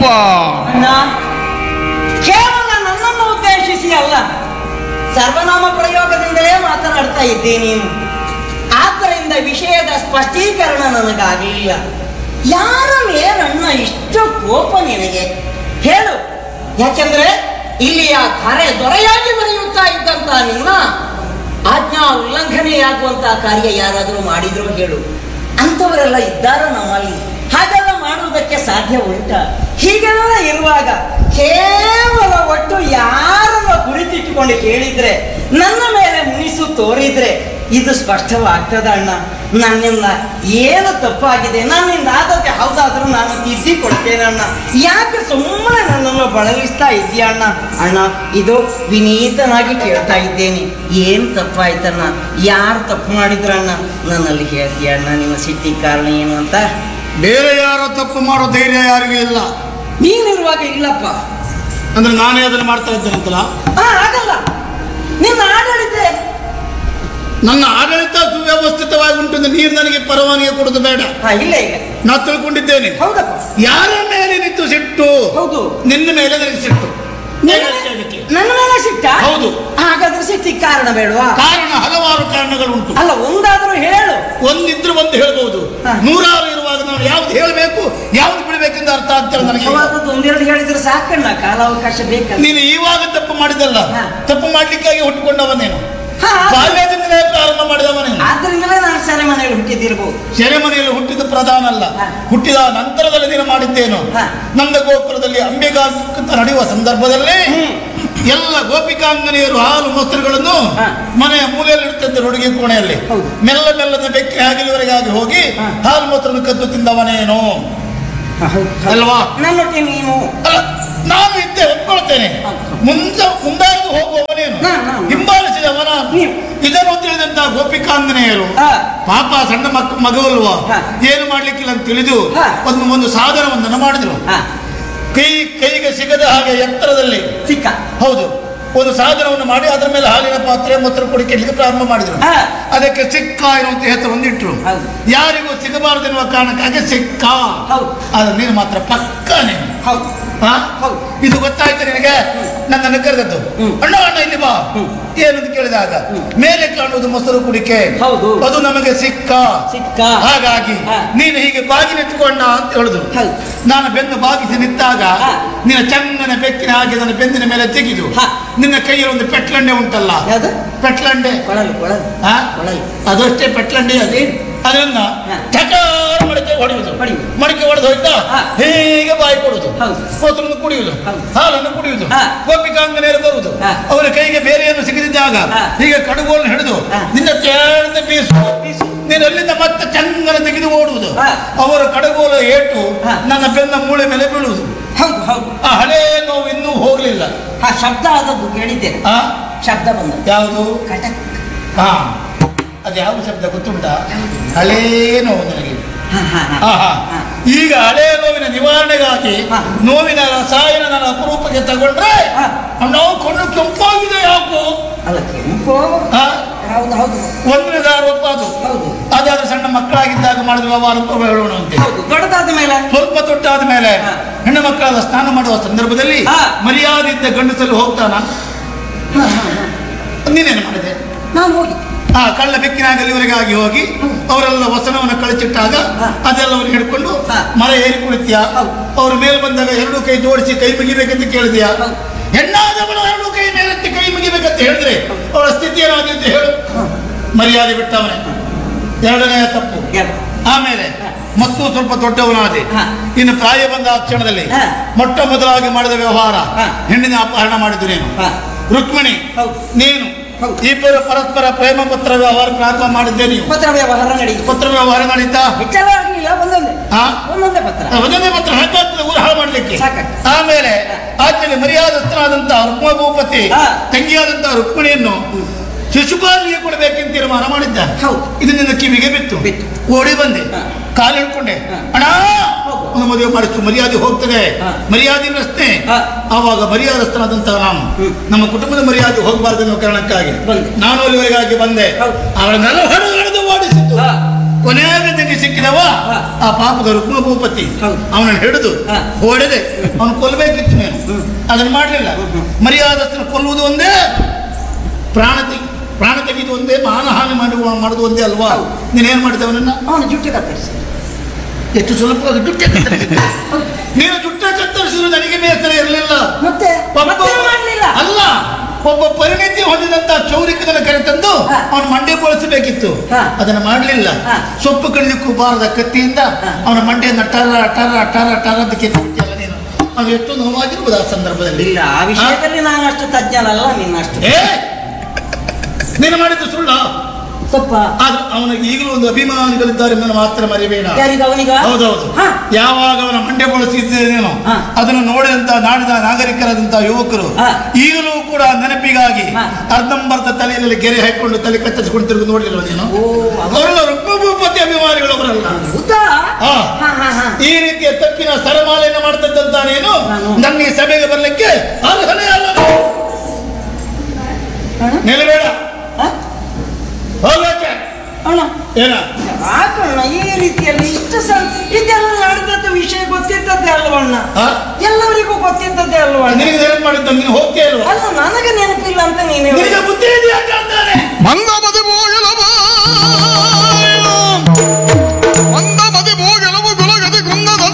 ಅಣ್ಣ ಕೇವಲ ನನ್ನನ್ನು ಉದ್ದೇಶಿಸಿ ಅಲ್ಲ ಸರ್ವನಾಮ ಪ್ರಯೋಗದಿಂದಲೇ ಮಾತನಾಡ್ತಾ ಇದ್ದೆ ನೀನು ಆದ್ದರಿಂದ ವಿಷಯದ ಸ್ಪಷ್ಟೀಕರಣ ನನಗಾಗಲಿಲ್ಲ ಯಾರ ಮೇಲಣ್ಣ ಇಷ್ಟು ಕೋಪ ನಿನಗೆ ಹೇಳು ಯಾಕೆಂದ್ರೆ ಇಲ್ಲಿಯ ಕರೆ ದೊರೆಯಾಗಿ ಬರೆಯುತ್ತಾ ಇದ್ದಂತ ನಿನ್ನ ಆಜ್ಞಾ ಉಲ್ಲಂಘನೆಯಾಗುವಂತ ಕಾರ್ಯ ಯಾರಾದರೂ ಮಾಡಿದ್ರು ಹೇಳು ಅಂಥವರೆಲ್ಲ ಇದ್ದಾರ ನಮ್ಮಲ್ಲಿ ಹಾಗೆಲ್ಲ ಮಾಡುವುದಕ್ಕೆ ಸಾಧ್ಯ ಉಂಟ ಹೀಗೆಲ್ಲ ಇರುವಾಗ ಕೇವಲ ಒಟ್ಟು ಯಾರನ್ನ ಕುರಿತಿಟ್ಟುಕೊಂಡು ಹೇಳಿದ್ರೆ ನನ್ನ ಮೇಲೆ ಮುನಿಸು ತೋರಿದ್ರೆ ಇದು ಸ್ಪಷ್ಟವಾಗ್ತದ ಅಣ್ಣ ನನ್ನಿಂದ ಏನು ತಪ್ಪಾಗಿದೆ ನನ್ನಿಂದ ಆದಕ್ಕೆ ಹೌದಾದ್ರೂ ನಾನು ತಿದ್ದಿ ಕೊಡ್ತೇನೆ ಅಣ್ಣ ಯಾಕೆ ಸುಮ್ಮನೆ ನನ್ನನ್ನು ಬಳಲಿಸ್ತಾ ಇದೆಯಾ ಅಣ್ಣ ಅಣ್ಣ ಇದು ವಿನೀತನಾಗಿ ಕೇಳ್ತಾ ಇದ್ದೇನೆ ಏನು ತಪ್ಪಾಯ್ತಣ್ಣ ಯಾರು ತಪ್ಪು ಮಾಡಿದ್ರಣ್ಣ ನನ್ನಲ್ಲಿ ಹೇಳ್ತೀಯ ಅಣ್ಣ ನಿಮ್ಮ ಸಿಟ್ಟಿ ಕಾರಣ ಏನು ಅಂತ ಬೇರೆ ಯಾರೋ ತಪ್ಪು ಮಾಡೋ ಧೈರ್ಯ ಯಾರಿಗೂ ಇಲ್ಲ ನೀನಿರುವಾಗ ಇಲ್ಲಪ್ಪ ಅಂದ್ರೆ ನಾನೇ ಅದನ್ನು ಮಾಡ್ತಾ ಇದ್ದೇನಂತಲ್ಲ ಹಾ ಆಗಲ್ಲ ನಿನ್ನ ಆಡಳಿತ ನನ್ನ ಆಡಳಿತ ಸುವ್ಯವಸ್ಥಿತವಾಗಿ ಉಂಟು ಅಂದ್ರೆ ನೀರು ನನಗೆ ಪರವಾನಗಿ ಕೊಡೋದು ಬೇಡ ಹಾ ಇಲ್ಲ ಇಲ್ಲ ನಾ ತಿಳ್ಕೊಂಡಿದ್ದೇನೆ ಹೌದಪ್ಪ ಯಾರ ಮೇಲೆ ನಿಂತು ಸಿಟ್ಟು ಹೌದು ನಿನ್ನ ಮೇಲೆ ನನಗೆ ಸಿಟ್ಟು ನನ್ನ ಅದಕ್ಕೆ. ನನ್ನ ಮೇಲೆ ಸಿಟ್ಟ ಹೌದು. ಹಾಗಾದ್ರೆ ಸಿಟ್ಟಿಗೆ ಕಾರಣ ಬೇಡವಾ ಕಾರಣ ಹಲವಾರು ಕಾರಣಗಳುಂಟು ಅಲ್ಲ ಒಂದಾದ್ರೂ ಹೇಳು ಒಂದಿದ್ರೆ ಒಂದು ಹೇಳ್ಬಹುದು ಹಾ. ನೂರಾರು ಇರುವಾಗ ನಾವು ಯಾವ್ದು ಹೇಳಬೇಕು ಯಾವ್ದು ಬಿಡಬೇಕೆಂದು ಅರ್ಥ ಆಗ್ತದೆ ನನಗೆ ಅವಾಗದ್ದು ಒಂದೆರಡು ಹೇಳಿದ್ರೆ ಸಾಕಣ್ಣ ಕಾಲಾವಕಾಶ ಬೇಕಲ್ಲ ನೀನು ಇವಾಗ ತಪ್ಪು ಮಾಡಿದಲ್ಲ ಹಾ. ತಪ್ಪು ಮಾಡ್ಲಿಕ್ಕಾಗಿ ಹುಟ್ಟುಕೊಂಡವನೇನು ಹಾ, ಬಾಲ್ಯದಿಂದಲೇ ಪ್ರಾರಂಭ ಮಾಡಿದವನೇನು ಆದ್ರಿಂದಲೇ ನಾನು ಸೆರೆ ಮನೆಯಲ್ಲಿ ಹುಟ್ಟಿದ್ದಿರ್ಬೋದು ಸೆರೆಮನೆಯಲ್ಲಿ ಹುಟ್ಟಿದ ಪ್ರಧಾನ ಅಲ್ಲ ಹಾ. ಹುಟ್ಟಿದ ನಂತರದಲ್ಲಿ ನೀನು ಮಾಡಿದ್ದೇನು ಹಾ. ನಂದ ಗೋಪುರದಲ್ಲಿ ಅಂಬಿಕಾ ಅಂತ ನಡೆಯುವ ಸಂದರ್ಭದಲ್ಲಿ ಹ್ಮ್. ಎಲ್ಲ ಗೋಪಿಕಾಂಗನೆಯರು ಹಾಲು ಮೊಸರುಗಳನ್ನು ಹಾ. ಮನೆಯ ಮೂಲೆಯಲ್ಲಿ ಇಡ್ತಿದ್ದರು ಹುಡುಗಿ ಕೋಣೆಯಲ್ಲಿ ಹೌದು. ಮೆಲ್ಲ ಮೆಲ್ಲದ ಬೆಕ್ಕಿ ಹಾಗಿಲವರೆಗಾಗಿ ಹೋಗಿ ಹಾ. ಹಾಲು ಮೊಸರನ್ನು ಕದ್ದು ತಿಂದವನೇನು ಅಲ್ವಾ ನನ್ನೊಟ್ಟಿಗೆ ನೀನು ಅಲ್ಲ ನಾನು ಇದ್ದೆ ಒಪ್ಕೊಳ್ತೇನೆ ಹೌದು. ಮುಂದೆ ಮುಂದಾಗಿ ಹೋಗುವವನೇನು ನಾನು, ನಾನು. ಹಿಂಬಾಲಿಸಿದವನ ನೀವು. ಇದನ್ನು ತಿಳಿದಂತ ಗೋಪಿಕಾಂಗನೆಯರು ಹಾ. ಪಾಪ ಸಣ್ಣ ಮಕ್ಕ ಮಗುವಲ್ವಾ ಹಾ. ಏನು ಮಾಡ್ಲಿಕ್ಕಿಲ್ಲ ಅಂತ ತಿಳಿದು ಹಾ. ಒಂದು ಒಂದು ಸಾಧನವನ್ನು ಮಾಡಿದ್ರು ಹಾ ಕೈ ಕೈಗೆ ಸಿಗದ ಹಾಗೆ ಎತ್ತರದಲ್ಲಿ ಸಿಕ್ಕ ಹೌದು ಒಂದು ಸಾಧನವನ್ನು ಮಾಡಿ ಅದರ ಮೇಲೆ ಹಾಲಿನ ಪಾತ್ರೆ ಮೊಸರು ಕುಡಿಕೆ ಇಡ್ಲಿಕ್ಕೆ ಪ್ರಾರಂಭ ಮಾಡಿದ್ರು ಹಾ. ಅದಕ್ಕೆ ಸಿಕ್ಕ ಎನ್ನುವಂತ ಹೆಸರು ಒಂದಿಟ್ರು ಹೌದು. ಯಾರಿಗೂ ಸಿಗಬಾರದೆನ್ನುವ ಕಾರಣಕ್ಕಾಗಿ ಸಿಕ್ಕ ಹೌದು. ಆದ್ರೆ ನೀನು ಮಾತ್ರ ಪಕ್ಕ ನೀನು ಹೌದು ಹಾ? ಹೌದು. ಇದು ಗೊತ್ತಾಯ್ತು ನಿನಗೆ ನನ್ನನ್ನು ಕರೆದದ್ದು ಹ್ಮ್. ಅಣ್ಣ ಅಣ್ಣ ಇಲ್ಲಿ ಬಾ ಹ್ಮ್. ಏನಂತ ಕೇಳಿದಾಗ ಮೇಲೆ ಕಾಣುವುದು ಮೊಸರು ಕುಡಿಕೆ ಹೌದು. ಅದು ನಮಗೆ ಸಿಕ್ಕ ಸಿಕ್ಕ ಹಾಗಾಗಿ ಹಾ. ನೀನು ಹೀಗೆ ಬಾಗಿ ನಿಂತ್ಕೊಂಡ ಅಂತ ಹೇಳುದು ಹೌದು. ನಾನು ಬೆನ್ನು ಬಾಗಿಸಿ ನಿಂತಾಗ ಹಾ. ನಿನ್ನ ಚಂದನ ಬೆಕ್ಕಿನ ಹಾಗೆ ನನ್ನ ಬೆನ್ನಿನ ಮೇಲೆ ತೆಗೆದು ಹಾ. ನಿನ್ನ ಕೈಯಲ್ಲಿ ಒಂದು ಪೆಟ್ಲಂಡೆ ಉಂಟಲ್ಲ ಯಾವುದು ಪೆಟ್ಲಂಡೆ ಕೊಳಲು ಕೊಳಲು ಹಾ? ಕೊಳಲು ಅದಷ್ಟೇ ಪೆಟ್ಲಂಡೆ ಅದೇ ಅದನ್ನ ಹಾ. ಟಕಾರ ಮಡಿಕೆ ಹೊಡೆಯುವುದು ಹೊಡೆಯುವುದು. ಮಡಿಕೆ ಹೊಡೆದು ಹೋಯ್ತಾ ಹಾ. ಹೀಗೆ ಬಾಯಿ ಕೊಡುದು ಹೌದು. ಮೊಸರನ್ನು ಕುಡಿಯುವುದು ಹೌದು. ಹಾಲನ್ನು ಕುಡಿಯುವುದು ಹಾ. ಗೋಪಿಕಾಂಗನೆಯರು ಬರುವುದು ಹಾ. ಅವರ ಕೈಗೆ ಬೇರೆಯನ್ನು ಸಿಗದಿದ್ದಾಗ ಹಾ. ಹೀಗೆ ಕಡುಗೋಲು ಹಿಡಿದು ಹಾ. ನಿನ್ನ ತೇಳ್ದ ಬೀಸು ಬೀಸು. ನೀನು ಅಲ್ಲಿಂದ ಮತ್ತೆ ಚಂದನ ತೆಗೆದು ಓಡುವುದು ಹಾ. ಅವರ ಕಡುಗೋಲು ಏಟು ಹಾ. ನನ್ನ ಬೆನ್ನ ಮೂಳೆ ಮೇಲೆ ಬೀಳುವುದು ಹೌದು ಹೌದು ಆ ಹಳೇ ನೋವು ಇನ್ನೂ ಹೋಗ್ಲಿಲ್ಲ ಹಾ ಶಬ್ದ ಆದದ್ದು ಕೇಳಿದ್ದೇನೆ ಆ ಶಬ್ದ ಬಂದದ್ದು ಯಾವುದು ಕಟಕ್ ಹಾ ಅದು ಯಾವ ಶಬ್ದ ಗೊತ್ತುಂಟಾ ಹಳೇ ನೋವು ನನಗೆ ಹಾ ಹಾ ಹಾ ಆ, ಹಾ. ಹಾ. ಈಗ ಹಳೆ ನೋವಿನ ನಿವಾರಣೆಗಾಗಿ ಹಾ. ನೋವಿನ ರಸಾಯನ ನನ್ನ ಅಪರೂಪಕ್ಕೆ ತಗೊಂಡ್ರೆ ಹಾ. ನಾವು ಕಣ್ಣು ಕೆಂಪಾಗಿದೆ ಯಾಕೋ ಅಲ್ಲ ಕೆಂಪು ಹಾ? ಹೌದು ಹೌದು ಒಂದನೇದ ಆರೋಪ ಅದು ಹೌದು ಅದಾದ್ರೆ ಸಣ್ಣ ಮಕ್ಕಳಾಗಿದ್ದಾಗ ಮಾಡಿದ ವ್ಯವಹಾರ ಹೇಳೋಣ ಅಂತೆ ಹೌದು ದೊಡ್ಡದಾದ ಮೇಲೆ ಸ್ವಲ್ಪ ತೊಟ್ಟಾದ ಮೇಲೆ ಹಾ. ಹೆಣ್ಣು ಮಕ್ಕಳಾದ ಸ್ನಾನ ಮಾಡುವ ಸಂದರ್ಭದಲ್ಲಿ ಹಾ. ಮರ್ಯಾದೆ ಇದ್ದ ಗಂಡಸಲ್ಲಿ ಹೋಗ್ತಾನ ಹಾ, ಹಾ, ಹಾ. ನೀನೇನು ಮಾಡಿದೆ ನಾನು ಹೋಗಿ ಆ ಕಳ್ಳ ಬೆಕ್ಕಿನಾಗಲಿವರೆಗಾಗಿ ಹೋಗಿ ಅವರೆಲ್ಲ ವಸನವನ್ನು ಕಳಚಿಟ್ಟಾಗ ಹಾ. ಅದೆಲ್ಲವನ್ನು ಹಿಡ್ಕೊಂಡು ಹಾ. ಮರ ಏರಿ ಕುಳಿತೀಯ ಹೌದು. ಅವ್ರ ಮೇಲೆ ಬಂದಾಗ ಎರಡು ಕೈ ಜೋಡಿಸಿ ಕೈ ಮುಗಿಬೇಕಂತ ಕೇಳಿದ್ಯಾ ಹೌದು. ಹೆಣ್ಣಾದವಳು ಎರಡು ಕೈ ಮೇಲೆತ್ತಿ ಕೈ ಮುಗಿಬೇಕಂತ ಹೇಳಿದ್ರೆ ಅವಳ ಸ್ಥಿತಿ ಏನಾಗಿದೆ ಅಂತ ಹೇಳು ಹಾ. ಮರ್ಯಾದೆ ಬಿಟ್ಟವನೇ ಎರಡನೆಯ ತಪ್ಪು ಎರಡು. ಆಮೇಲೆ ಮತ್ತು ಸ್ವಲ್ಪ ದೊಡ್ಡವನಾದೆ ಹಾ. ಇನ್ನು ಪ್ರಾಯ ಬಂದ ಆ ಕ್ಷಣದಲ್ಲಿ ಹಾ. ಮೊಟ್ಟ ಮೊದಲಾಗಿ ಮಾಡಿದ ವ್ಯವಹಾರ ಹಾ. ಹೆಣ್ಣಿನ ಅಪಹರಣ ಮಾಡಿದ್ದು ನೀನು ಹಾ. ರುಕ್ಮಿಣಿ ಹೌದು. ನೀನು ಹೌದು. ಇಬ್ಬರು ಪರಸ್ಪರ ಪ್ರೇಮ ಪತ್ರ ವ್ಯವಹಾರ ಪ್ರಾರಂಭ ಮಾಡಿದ್ದೆ ನೀವು ಪತ್ರ ವ್ಯವಹಾರ ನಡೀತು ಪತ್ರ ವ್ಯವಹಾರ ನಡೀತಾ ಹೆಚ್ಚಳ ಆಗಲಿಲ್ಲ ಒಂದೊಂದೇ ಹಾ? ಒಂದೊಂದೇ ಪತ್ರ ಒಂದನೇ ಪತ್ರ ಹಾಕಾಗ್ತದೆ ಊರು ಹಾಳು ಮಾಡ್ಲಿಕ್ಕೆ ಸಾಕಾಗ್ತದೆ. ಆಮೇಲೆ ಆದ್ಮೇಲೆ ಮರ್ಯಾದಸ್ಥನಾದಂತ ರುಕ್ಮ ಭೂಪತಿ ಹಾ. ತಂಗಿಯಾದಂತ ರುಕ್ಮಿಣಿಯನ್ನು ಶಿಶುಪಾಲಿಗೆ ಕೊಡಬೇಕೆಂತ ತೀರ್ಮಾನ ಮಾಡಿದ್ದ ಹೌದು. ಇದು ನಿನ್ನ ಕಿವಿಗೆ ಬಿತ್ತು ಬಿತ್ತು. ಓಡಿ ಬಂದೆ ಹಾ. ಕಾಲು ಹಿಡ್ಕೊಂಡೆ ಹಾ. ಅಣ್ಣ ಹೌದು. ಒಂದು ಮದುವೆ ಮಾಡಿಸು ಮರ್ಯಾದೆ ಹೋಗ್ತದೆ ಹಾ. ಮರ್ಯಾದೆ ಪ್ರಶ್ನೆ ಹಾ. ಆವಾಗ ಮರ್ಯಾದಸ್ಥನಾದಂತಹ ನಾನು ಹ್ಮ್. ನಮ್ಮ ಕುಟುಂಬದ ಮರ್ಯಾದೆ ಹೋಗಬಾರ್ದು ಅನ್ನೋ ಕಾರಣಕ್ಕಾಗಿ ಬಂದೆ. ನಾನು ಅಲ್ಲಿವರೆಗಾಗಿ ಬಂದೆ ಹೌದು. ಅವಳನ್ನೆಲ್ಲ ಹೊಡೆದು ಹೊಡೆದು ಓಡಿಸಿದ್ದು ಹಾ. ಕೊನೆಯಾಗ ನಿನಗೆ ಸಿಕ್ಕಿದವ ಹಾ. ಆ ಪಾಪದ ರುಕ್ಮ ಭೂಪತಿ ಹೌದು. ಅವನನ್ನು ಹಿಡಿದು ಹಾ. ಹೊಡೆದೆ ಅವನು ಕೊಲ್ಲಬೇಕಿತ್ತು ನೀನು ಅದನ್ನು ಮಾಡಲಿಲ್ಲ ಮರ್ಯಾದಸ್ಥನ ಕೊಲ್ಲುವುದು ಒಂದೇ ಪ್ರಾಣ ತೆಗಿ ಪ್ರಾಣ ತೆಗೆದು ಒಂದೇ ಮಾನಹಾನಿ ಮಾಡುವ ಮಾಡುವುದು ಒಂದೇ ಅಲ್ವಾ ಹೌದು. ನೀನೇನು ಮಾಡಿದೆ ಅವನನ್ನ ಅವನು ಜುಟ್ಟು ಕತ್ತರಿಸಿ ಎಷ್ಟು ಸುಲಭ ಜುಟ್ಟೆ ಕತ್ತರಿಸಿದೆ. ನೀನು ಜುಟ್ಟ ಕತ್ತರಿಸಿದ್ರು ನನಗೆ ಬೇಸರ ಇರಲಿಲ್ಲ ಮತ್ತೆ ಮತ್ತೆ ಮಾಡ್ಲಿಲ್ಲ ಅಲ್ಲ ಒಬ್ಬ ಪರಿಣಿತಿ ಹೊಂದಿದಂತ ಚೌರಿಕದನ್ನ ಕರೆತಂದು ಹಾ. ಅವನ ಮಂಡ್ಯ ಬಳಸಬೇಕಿತ್ತು ಹಾ. ಅದನ್ನ ಮಾಡಲಿಲ್ಲ ಹಾ. ಸೊಪ್ಪು ಕಡಿಲಿಕ್ಕೂ ಬಾರದ ಕತ್ತಿಯಿಂದ ಹಾ. ಅವನ ಮಂಡ್ಯನ ಟರ ಟರ ಟರ ಟರ ಅಂತ ಕಿತ್ತಿಯಲ್ಲ ನೀನು ಅದು ಎಷ್ಟು ನೋವಾಗಿರ್ಬೋದು ಆ ಸಂದರ್ಭದಲ್ಲಿ ಇಲ್ಲ ಆ ವಿಷಯದಲ್ಲಿ ನಾನು ಅಷ್ಟು ತಜ್ಞನಲ್ಲ ನಿನ್ನಷ್ಟು ಏ ನೀನು ಮಾಡಿದ್ದು ಸುಳ್ಳು ತಪ್ಪ ಅದು ಅವನಿಗೆ ಈಗಲೂ ಒಂದು ಅಭಿಮಾನಿಗಳಿದ್ದಾರೆ ಎಂದು ಮಾತ್ರ ಮರಿಬೇಡ ಯಾರಿಗ ಅವನಿಗ ಹೌದೌದು ಹಾ. ಯಾವಾಗ ಅವನ ಮಂಡ್ಯ ಬಳಸಿದ್ದೇನೇನೋ ಹಾ. ಅದನ್ನು ನೋಡಿದಂತ ನಾಡಿದ ನಾಗರಿಕರಾದಂತಹ ಯುವಕರು ಹಾ. ಈಗಲೂ ಕೂಡ ನೆನಪಿಗಾಗಿ ಹಾ. ಅರ್ಧಂಬರ್ಧ ತಲೆಯಲ್ಲಿ ಗೆರೆ ಹಾಕೊಂಡು ತಲೆ ಕತ್ತರಿಸಿಕೊಂಡು ತಿರುಗಿ ನೋಡಲಿಲ್ಲ ನೀನು ಓ, ಅವ- ಅವರೆಲ್ಲ ರುಕ್ಮಭೂಪತಿ ಅಭಿಮಾನಿಗಳು ಅವರಲ್ಲ ಹೌದಾ ಹಾ. ಹಾ, ಹಾ, ಹಾ. ಈ ರೀತಿಯ ತಪ್ಪಿನ ಸರಮಾಲೆಯನ್ನು ಮಾಡ್ತಕ್ಕಂತ ನೀನು ನಾನು. ನನ್ನ ಈ ಸಭೆಗೆ ಬರ್ಲಿಕ್ಕೆ ಅರ್ಹನೇ ಅಲ್ಲ ಅಣ್ಣ? ನಿಲ್ಲಬೇಡ ಹಾ? ಹೋಗಕ್ಕೆ ಅಣ್ಣ ಏನ ಯಾಕಣ್ಣ ಈ ರೀತಿಯಲ್ಲಿ ಇಷ್ಟು ಸಲ ಇದೆಲ್ಲ ನಡೆದದ್ದು ವಿಷಯ ಗೊತ್ತಿದ್ದದ್ದೇ ಅಲ್ವಣ್ಣ ಹಾ? ಎಲ್ಲರಿಗೂ ಗೊತ್ತಿದ್ದದ್ದೇ ಅಲ್ವಣ್ಣ ನಿನಗೆ ನೆನಪು ಮಾಡಿದ್ದು ನೀನು ಹೋಗ್ತೇ ಇಲ್ವಾ ಅಲ್ಲ ನನಗೆ ನೆನಪಿಲ್ಲ ಅಂತ ನೀನೇ ನಿನಗೆ ಬುದ್ಧಿ ಇದೆಯಾ